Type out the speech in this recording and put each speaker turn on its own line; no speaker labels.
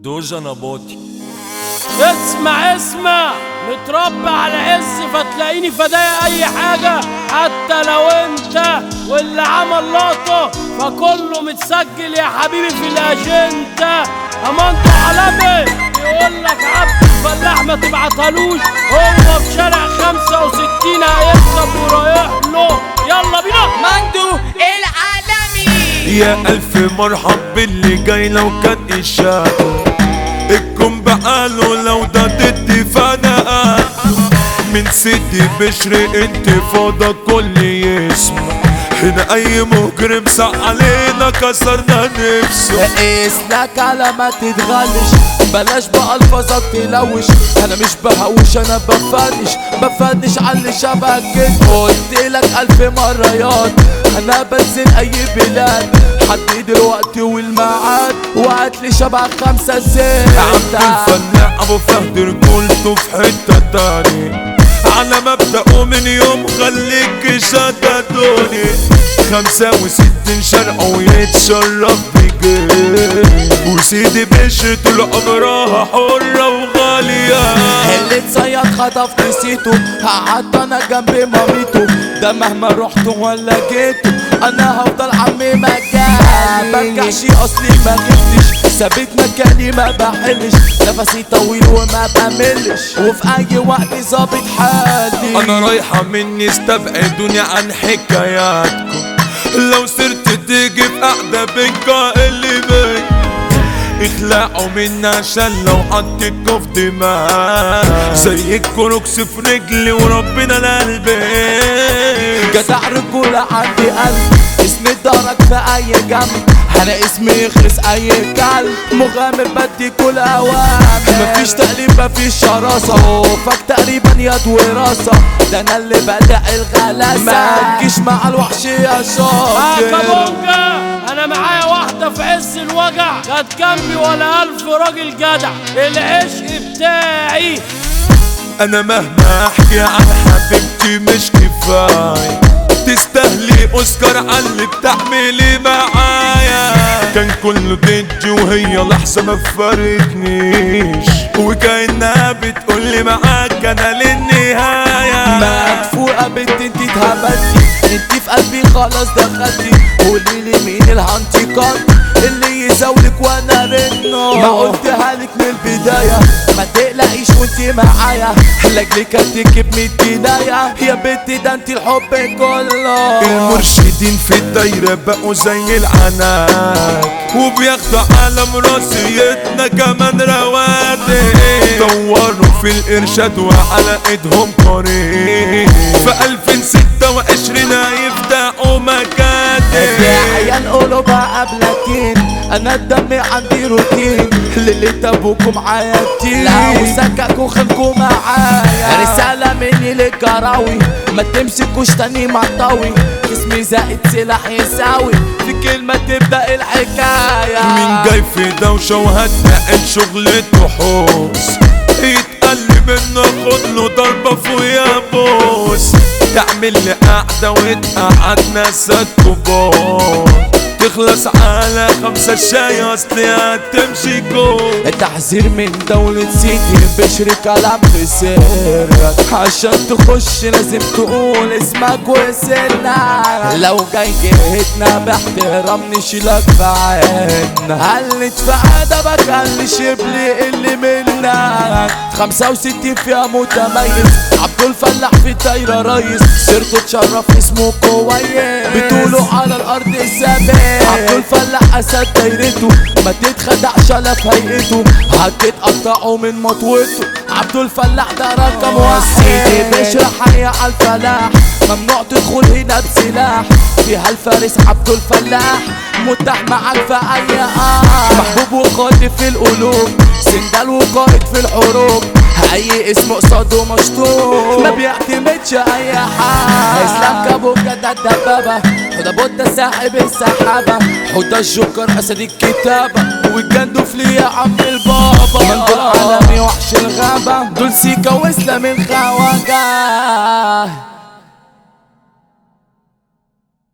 دوجا نباطي
اسمع اسمع متربى على عز فتلاقيني فدايا اي حاجة حتى لو انت واللي عمل لقطة فكله متسجل يا حبيبي في الاجندة اما انت عالمي يقول لك عبد الفلاح ما تبعتهالوش هو في شارع 65 هيكسب ورايح له يلا بينا
مندو العالمي
يا ألف مرحب باللي جاي لو كان إشاعته الكون بقاله لو ده ضدي فأنا قاتله من سيدي بشر انتفاضة كل يسمع هنا أي مجرم سق علينا كسرنا نفسه
اسلك على ما تتغلش بلاش بقى الفاظك تلوش انا مش بهوش انا بفنش بفنش على اللي شبهك كده قلت لك الف مرة ياض انا بنزل اي بلاد حدد الوقت والميعاد وهات لي شبهك خمسة زيت
عبد الفلاح ابو فهد رجولته في حتة تاني على مبدأه من يوم خليك شددوني خمسة وستين شرق ويتشرف بجيل وسيدي بشر طول عمرها حرة وغالية
اللي اتصيد خطف نسيته قعدت انا جنب ماميته ده مهما رحت ولا جيته انا هفضل عمي ما جاي برجعش اصلي ما جبتش ثابت مكاني ما بحلش نفسي طويل وما بملش وفي اي وقت ظابط حالي
انا رايحة مني استبعدوني عن حكاياتكم لو صرت تيجي في قعدة بينكا اللي بي اخلعوا مني عشان لو حطيتكوا في دماغ زي الكروكس في رجلي وربنا القلب
جدع رجولة عندي قلب اسمي دارك في اي جنب انا اسمي يخلص اي كلب مغامر بدي كل اوامر مفيش تقليب مفيش شراسة خوفك تقريبا يد وراسة ده انا اللي بدأ الغلاسة ما تجيش مع الوحش يا
اه
شاطر
كابونجا انا معايا واحدة في عز الوجع كانت جنبي ولا الف راجل جدع العشق بتاعي
انا مهما احكي عن حبيبتي مش كفايه تستاهلي اوسكار على اللي بتعملي معايا كان كله ضدي وهي لحظه ما فرقتنيش وكانها بتقولي معاك انا للنهايه
مدفوقة بنت انت اتهبلتي انت في قلبي خلاص دخلتي قولي لي مين الهانتيكات اللي يزاولك وانا رنو ما قلتها لك من البداية ما تقلقيش وانت معايا لاجلك هتكب من الدناية يا بنتي ده انت الحب كله
المرشدين في الدايرة بقوا زي العناك وبياخدوا علم راسيتنا كمان رواتب دوروا في الإرشاد وعلى إيدهم طريق في 2026 هيفتحوا مكاتب
يا عيال قلوبها قبلكين انا الدم عندي روتين ليلة ابوكم معايا كتير لا وسككوا خلكوا معايا رسالة مني للجراوي ما تمسكوش تاني معطاوي اسمي زائد سلاح يساوي في كلمة تبدأ الحكاية
مين جاي في دوشة وهتنقل شغلته حوس يتقلب انه خد له ضربة فويا بوس تعمل لي قعدة وتقعدنا ست كبار تخلص على خمسة شاي اصلي هتمشي جول
التحذير من دولة سيدي بشر كلام في سرك عشان تخش لازم تقول اسمك وسنك لو جاي جهتنا باحترام نشيلك في عيننا قلت في ادبك قل شبلي اللي منك خمسة وستين فيها متميز عبد الفلاح في الدايرة ريس سيرته تشرف اسمه كويس بتقولوا على الارض ثابت عبد الفلاح اسد دايرته ما تتخدعش لا في هيئته هتتقطعوا من مطوته عبد الفلاح ده رقم واحد سيدي بشرح حي على الفلاح ممنوع تدخل هنا بسلاح فيها الفارس عبد الفلاح متاح معاك في اي آه محبوب وقائد في القلوب سندال وقائد في الحروب اي اسم قصاده مشطوب ما بيعتمدش اي حاجه اسلام كابو كده الدبابه حدا بوتا ساحب السحابه حدا الجوكر اسد الكتابه والجندف ليه يا عم البابا من دول عالمي وحش الغابه دول سيكا واسلام الخواجه